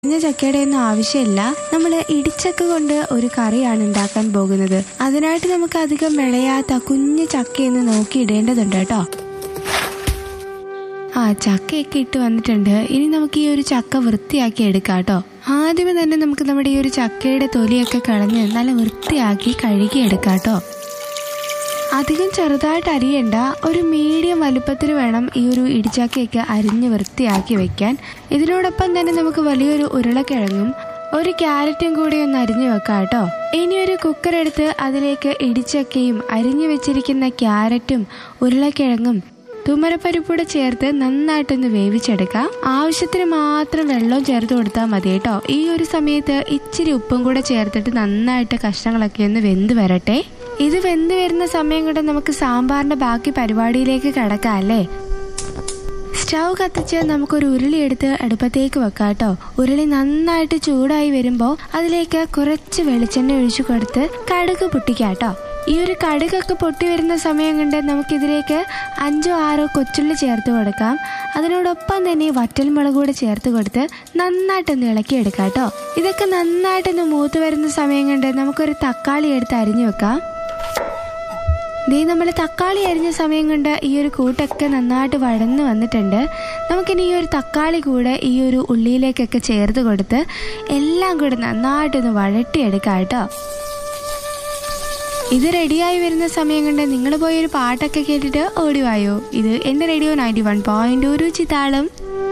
ഇന്ന ചക്കയുടെ ഒന്നും ആവശ്യമില്ല നമ്മൾ ഇടിച്ചക്ക കൊണ്ട് ഒരു കറിയാണ് ഉണ്ടാക്കാൻ പോകുന്നത് അതിനായിട്ട് നമുക്ക് അധികം വിളയാത്ത കുഞ്ഞു ചക്കയെന്ന് നോക്കി ഇടേണ്ടതുണ്ട് കേട്ടോ ആ ചക്കയൊക്കെ ഇട്ട് വന്നിട്ടുണ്ട് ഇനി നമുക്ക് ഈ ഒരു ചക്ക വൃത്തിയാക്കി എടുക്കാം കേട്ടോ ആദ്യമേ തന്നെ നമുക്ക് നമ്മുടെ ഈ ഒരു ചക്കയുടെ തൊലിയൊക്കെ കളഞ്ഞ് നല്ല വൃത്തിയാക്കി കഴുകി എടുക്കാം കേട്ടോ അധികം ചെറുതായിട്ട് അരിയണ്ട ഒരു മീഡിയം വലുപ്പത്തിൽ വേണം ഈ ഒരു ഇടിച്ചക്കയൊക്കെ അരിഞ്ഞ് വൃത്തിയാക്കി വെക്കാൻ ഇതിനോടൊപ്പം തന്നെ നമുക്ക് വലിയൊരു ഉരുളക്കിഴങ്ങും ഒരു ക്യാരറ്റും കൂടി ഒന്ന് അരിഞ്ഞു വെക്കാം കേട്ടോ ഇനി ഒരു കുക്കർ എടുത്ത് അതിലേക്ക് ഇടിച്ചക്കയും അരിഞ്ഞു വെച്ചിരിക്കുന്ന ക്യാരറ്റും ഉരുളക്കിഴങ്ങും തുമരപ്പരിപ്പൂടെ ചേർത്ത് നന്നായിട്ടൊന്ന് വേവിച്ചെടുക്കാം ആവശ്യത്തിന് മാത്രം വെള്ളം ചേർത്ത് കൊടുത്താൽ മതി കേട്ടോ ഈ ഒരു സമയത്ത് ഇച്ചിരി ഉപ്പും കൂടെ ചേർത്തിട്ട് നന്നായിട്ട് കഷ്ണങ്ങളൊക്കെ ഒന്ന് വെന്ത് വരട്ടെ ഇത് വെന്ത് വരുന്ന സമയം കൊണ്ട് നമുക്ക് സാമ്പാറിന്റെ ബാക്കി പരിപാടിയിലേക്ക് കിടക്കാം അല്ലേ സ്റ്റൗ കത്തിച്ച് നമുക്കൊരു ഉരുളി എടുത്ത് അടുപ്പത്തേക്ക് വെക്കാം കേട്ടോ ഉരുളി നന്നായിട്ട് ചൂടായി വരുമ്പോൾ അതിലേക്ക് കുറച്ച് വെളിച്ചെണ്ണ ഒഴിച്ചു കൊടുത്ത് കടുക് പൊട്ടിക്കാം കേട്ടോ ഈ ഒരു കടുകൊക്കെ പൊട്ടി വരുന്ന സമയം കൊണ്ട് നമുക്കിതിലേക്ക് അഞ്ചോ ആറോ കൊച്ചുള്ളി ചേർത്ത് കൊടുക്കാം അതിനോടൊപ്പം തന്നെ വറ്റൽമുളക് കൂടെ ചേർത്ത് കൊടുത്ത് നന്നായിട്ടൊന്ന് ഇളക്കിയെടുക്കാം കേട്ടോ ഇതൊക്കെ നന്നായിട്ടൊന്ന് മൂത്ത് വരുന്ന സമയം കൊണ്ട് നമുക്കൊരു തക്കാളി എടുത്ത് അരിഞ്ഞു വെക്കാം ദേ നമ്മൾ തക്കാളി അരിഞ്ഞ സമയം കൊണ്ട് ഈ ഒരു കൂട്ടൊക്കെ നന്നായിട്ട് വഴന്ന് വന്നിട്ടുണ്ട് നമുക്കിനി ഈ ഒരു തക്കാളി കൂടെ ഈ ഒരു ഉള്ളിയിലേക്കൊക്കെ ചേർത്ത് കൊടുത്ത് എല്ലാം കൂടെ നന്നായിട്ടൊന്ന് വഴട്ടിയെടുക്കാം കേട്ടോ ഇത് റെഡിയായി വരുന്ന സമയം കൊണ്ട് നിങ്ങൾ പോയി ഒരു പാട്ടൊക്കെ കേട്ടിട്ട് ഓടിവായോ ഇത് എന്റെ റേഡിയോ നയൻറ്റി വൺ പോയിന്റ് ഒരു ചിത്താളം